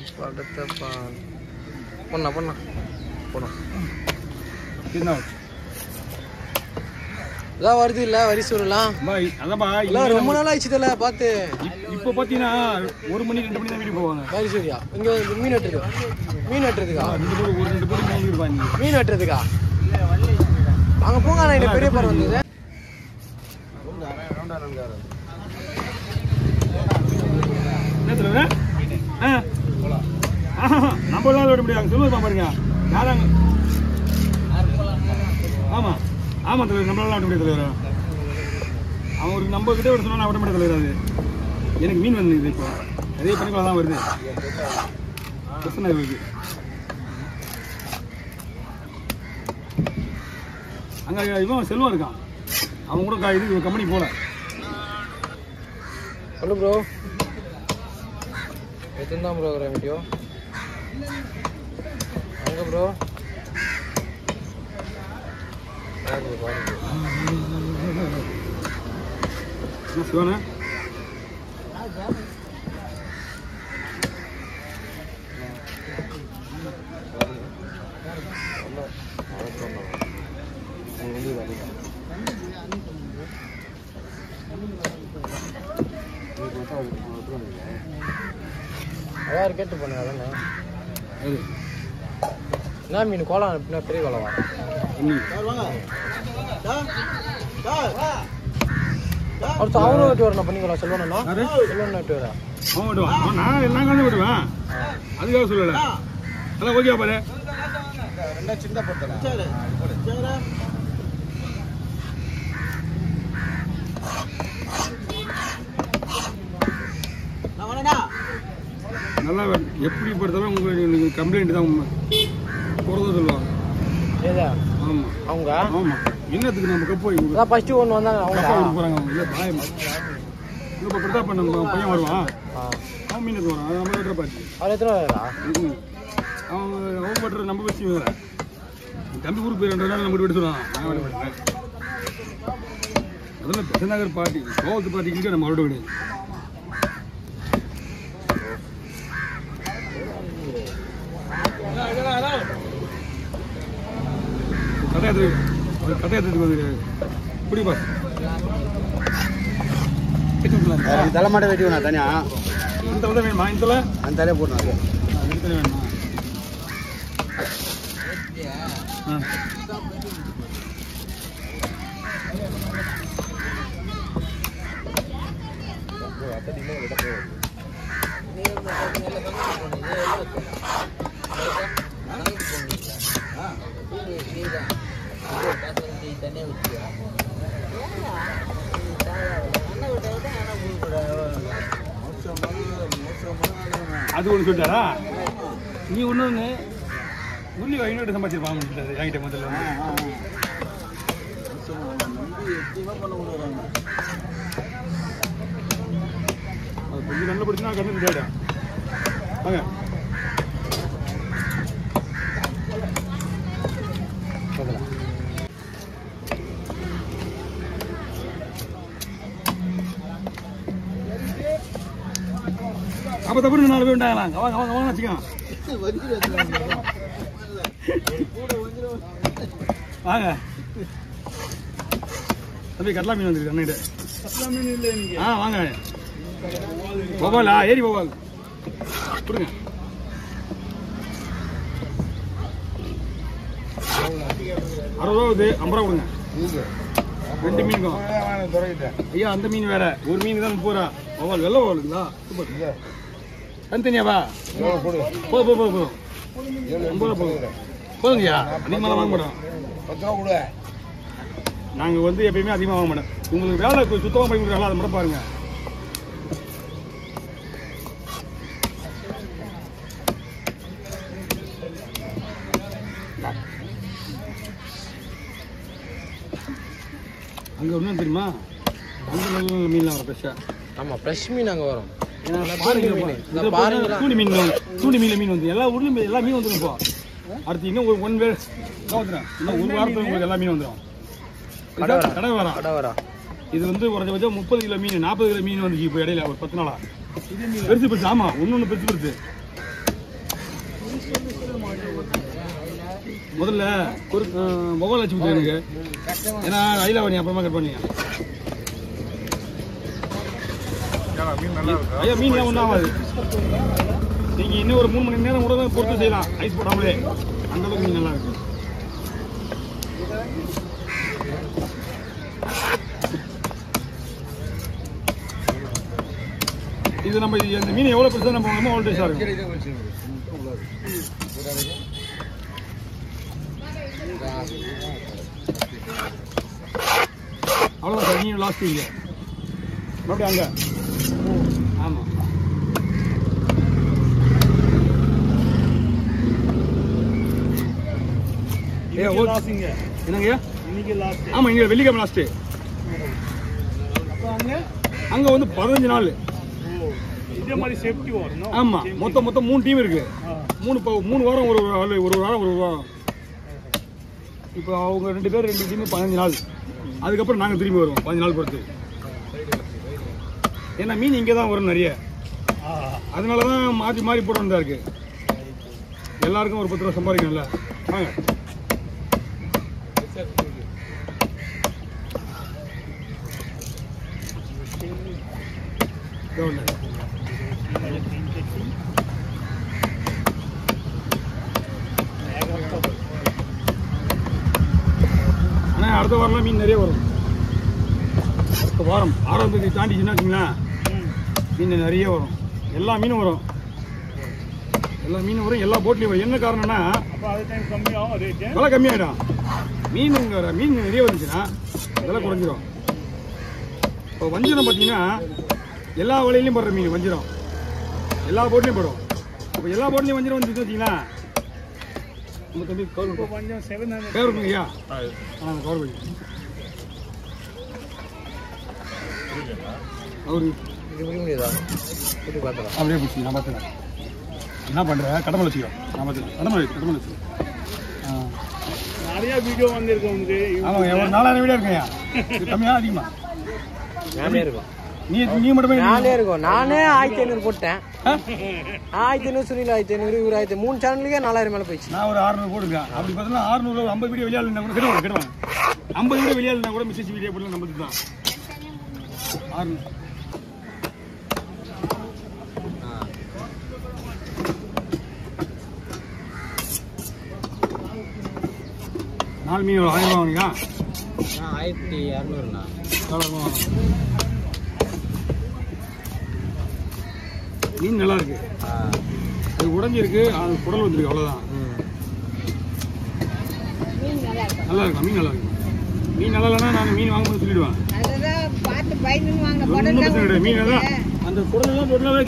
படத்தை பா பண்ணா பண்ணா போனோம் என்ன இதான் வருது இல்லை வரி சொல்லலாம் பாய் அதான்ப்பா இல்லை ரொம்ப நாள் ஆயிடுச்சு தெரியல பார்த்து இப்போ பார்த்தீங்கன்னா ஒரு மணி ரெண்டு மணி தான் வீட்டுக்கு போவாங்க வரி சரியா இங்கே மீன் வெட்டுறதுக்கா மீன் வெட்டுறதுக்கா ரெண்டு பேரும் ஒரு ரெண்டு பேரும் மீன் இருப்பாங்க மீன் வெட்டுறதுக்கா அங்கே போங்க நான் எனக்கு பெரிய படம் வந்தது என்ன தலைவரே? ஆ ஆஹா, நம்ம எல்லாம் விட முடியாது சொல்லுவா பாருங்க யாராங்க ஆமா ஆமா தலைவர் நம்மளால விட முடியாது தலைவர் அவன் ஒரு நம்ம கிட்ட விட சொன்னா நான் விட முடியாது தலைவர் அது எனக்கு மீன் வந்து இப்போ அதே பணிக்குள்ள தான் வருது பிரச்சனை இருக்கு அங்க இவன் செல்வம் இருக்கான் அவன் கூட க- இது கம்பெனி போல சொல்லு ப்ரோ எத்தனை தான் ப்ரோ வீடியோ அங்கே ப்ரோ என்ன சிவனே அதான் கேட்டு பண்ணுங்க அதானே அது என்ன மீன் கோலம் அனுப்பினா பெரிய கோலவா இன்னும் அடுத்து அவனும் வெட்டி வரணும் பண்ணிக்கலாம் சொல்லுவானா யாரு? சொல்லுவானா வெட்டி வரா அவன் விடுவான் அவன் நான் நான் கலந்து விடுவேன் அதுக்காக சொல்லல அதெல்லாம் ஓகே பாரு ரெண்டா சின்ன படுத்தல நல்லா வே- எப்படி படுத்தாலும் உங்களுக்கு நீங்கள் கம்ப்ளைண்ட் தான் உண்மை போகிறத சொல்லுவாங்க ஏதா ஆமாம் அவங்க ஆமாம் என்னத்துக்கு நம்ம கப்போ இவங்க அதான் ஃபர்ஸ்ட் ஒன்று வந்தாங்க கப்பா அவங்க விட்டு போகிறாங்க அவங்க இல்லை பாயம் இப்போ பிரதாப் பண்ண நம்ம பையன் வருவான் ஆ. அவன் மீன் எடுத்து வரான் அது நம்ம வெட்டுற பாட்டி அவர் எத்தனை வரா ம். அவன் அவன் பட்டுற நம்ம வச்சு வேற தம்பி ஊருக்கு போய் ரெண்டு நாள் நம்ம விட்டு சொல்லுவான் நான் விட மாட்டேன் அதெல்லாம் பெசநகர் பார்ட்டி கோவத்து பார்ட்டிக்கு நம்ம விட கிடையாது கடையாத்து ஒரு கடையாத்துக்கு வந்து குடிப்பா தலைமாட்டை வெட்டி வேணா தனியா இந்த தலை வேணுமா இந்த தலை அந்த தலையை போடணும் இந்த தலை வேணுமா ஆ அது ஒன்று சொல்லிட்டாரா நீ ஒன்று ஒன்று உள்ளி ஐநூறு சம்பாதிச்சிருப்பாங்க சொல்லிட்டாரு என்கிட்ட முதல்ல வந்து. அது கொஞ்சம் நல்ல பிடிச்சினா கண்ணு தேடும் வாங்க அப்ப தப்பு நாலு பேர் உண்டாகலாம் வாங்க வாங்க வாங்க வச்சுக்கோ வாங்க தம்பி கட்லா மீன் வந்துருக்கு அண்ணிட்ட ஆ வாங்க போவாலா ஏறி போவால் கொடுங்க அறுபது ரூபா வருது ஐம்பது ரூபா கொடுங்க ரெண்டு மீனுக்கும் ஐயா அந்த மீன் வேற ஒரு மீன் தான் முப்பது ரூபா ஓவால் வெள்ளை ஓவாலுங்களா சூப்பர் தனித்தனியாவா போ போ போ போ ஐம்பது ரூபா போதும் போதுங்கய்யா அதிகமாக வாங்க மாட்டோம் பத்து ரூபா கொடு நாங்கள் வந்து எப்பயுமே அதிகமாக வாங்க மாட்டோம் உங்களுக்கு வேலை சுத்தமாக பண்ணி கொடுக்குறாங்களா அதை மட்டும் பாருங்க அங்கே ஒன்றும் தெரியுமா அங்கே நல்ல நல்ல மீன்லாம் வரும் ஃப்ரெஷ்ஷாக ஆமா ஃப்ரெஷ் மீன் அங்க வரும் ஏன்னா பாருங்க பாருங்க மீன். இதை இந்த பாருங்க பாருங்களா. தூணி மீன் வந்து- தூணி மீன்ல மீன் வந்து எல்லா ஊர்லயும் எல்லா மீன் வந்துடும் இப்போ அடுத்து இன்னும் ஒரு ஒன் வே வந்துடும் இன்னும் ஒரு வாரத்துல உங்களுக்கு எல்லா மீன் வந்துடும் கடை வரா. கடை வரா கடை வரா இது வந்து குறைஞ்சபட்சம் முப்பது கிலோ மீன் நாற்பது கிலோ மீன் வந்துச்சு இப்போ இடையில ஒரு பத்து நாளா பெருசு பெருசு ஆமா ஒன்று ஒன்று பெருசு பெருசு முதல்ல ஒரு மொபைல் வச்சு விட்டு எனக்கு ஏன்னா ஐலா பண்ணி அப்புறமா கட் பண்ணீங்க ஐயா மீன் ஏன் ஒன்றும் ஆகாது நீங்க இன்னும் ஒரு மூணு மணி நேரம் கூட தான் பொறுத்து செய்யலாம் ஐஸ் போடாமலே அந்த அளவுக்கு மீன் நல்லா இருக்கு இது நம்ம இந்த மீன் எவ்வளவு பெருசா நம்ம வாங்கணுமோ அவ்வளோ டேஸ்டா இருக்கும் அவ்வளோதான் சார் நீங்க லாஸ்ட் இங்க மறுபடியும் அங்க ஆமா ஏ, ஓ- என்னங்கய்யா ஆமா இங்க வெள்ளிக்கிழமை லாஸ்ட் அங்க வந்து பதினஞ்சு நாள் இதே மாதிரி சேஃப்டி வரணும் ஆமா மொத்தம் மொத்தம் மூணு டீம் இருக்கு மூணு ப- மூணு வாரம் ஒரு ஒரு ஆளு ஒரு வாரம் ஒரு வாரம் இப்போ அவங்க ரெண்டு பேர் ரெண்டு டீம் பதினஞ்சு நாள் அதுக்கப்புறம் நாங்க திரும்பி வருவோம் பதினஞ்சு நாள் பொறுத்து ஏன்னா மீன் இங்கே தான் வரும் நிறைய அதனால தான் மாற்றி மாறி போட வேண்டியதா இருக்கு எல்லாருக்கும் ஒரு பத்து ரூபா சம்பாதிக்கணும்ல வாங்க இதோ ஒண்ணு. ஆனா அடுத்த வாரம்லாம் மீன் நிறைய வரும் அடுத்த வாரம் ஆறாம் தேதி தாண்டிச்சுன்னா வச்சுங்களேன் மீன் நிறைய வரும் எல்லா மீனும் வரும் எல்லா மீனும் வரும் எல்லா போட்லையும் வரும் என்ன காரணம்னா அப்போ அது டைம் கம்மியாகும் ரேட்டு விலை கம்மியாயிடும் மீனுங்கிற மீன் நிறைய வந்துச்சுன்னா விலை குறைஞ்சிரும் இப்போ வஞ்சிரம் பார்த்தீங்கன்னா எல்லா வலையிலையும் படுற மீன் வஞ்சிரம் எல்லா போட்லையும் படும் இப்போ எல்லா போட்லையும் வஞ்சிரம் வந்துச்சு வச்சிங்களா உங்கள் தம்பி கவர் இப்போ கொஞ்சம் செவன் ஹண்ட்ரட் பேர் இருக்குங்க ஐயா ஆ கவர் பண்ணி அவரு இது முடிய முடியாதா கூட்டி பார்த்துக்கலாம் அப்படியே பிடிச்சி நான் பார்த்துக்கிறேன் என்ன பண்ணுற கடமை வச்சுக்கோ நான் பார்த்துக்கிறேன் கடமை வச்சு கடமை வச்சு ஆ நிறைய வீடியோ வந்திருக்கு உங்களுக்கு ஆமாங்க ஒரு நாலாயிரம் வீடியோ இருக்குங்கய்யா இது கம்மியா அதிகமா நானே இருக்கும் நீ நீ மட்டுமே நானே இருக்கும் நானே ஆயிரத்தி ஐநூறு போட்டேன் ஆயிரத்தி ஐநூறு சுனில் ஆயிரத்தி ஐநூறு இவர் ஆயிரத்தி மூணு சேனலுக்கே நாலாயிரம் மேலே போயிடுச்சு நான் ஒரு அறுநூறு போட்டுருக்கேன் அப்படி பார்த்தீங்கன்னா அறுநூறு ஒரு ஐம்பது வீடியோ வெளியாளுனா கூட கெடுவாங்க கெடுவாங்க ஐம்பது வீடியோ வெளியாளுனா கூட மிஸ்ஸஸ் வீடியோ போடலாம் நம்மளுக்கு தான் அறுநூறு நாலு மீன் எவ்வளோ ஆயிரம் ரூபா வாங்குனீங்க ஆயிரத்தி இரநூறுண்ணா எவ்வளோ ரூபா வாங்குனீங்க? மீன் நல்லா இருக்கு அது உடஞ்சிருக்கு அது குடல் வந்துருக்கு அவ்வளோதான் நல்லா இருக்கும் மீன் நல்லா இருக்கும் மீன் நல்லா இல்லைன்னா நான் மீன் வாங்கும்போது சொல்லிடுவேன் அதுதான் பார்த்து பயந்துன்னு வாங்கின ஒன்றும் படம் பிரச்சனை கிடையாது மீன் தான் அந்த குடலெல்லாம் பொருளாவே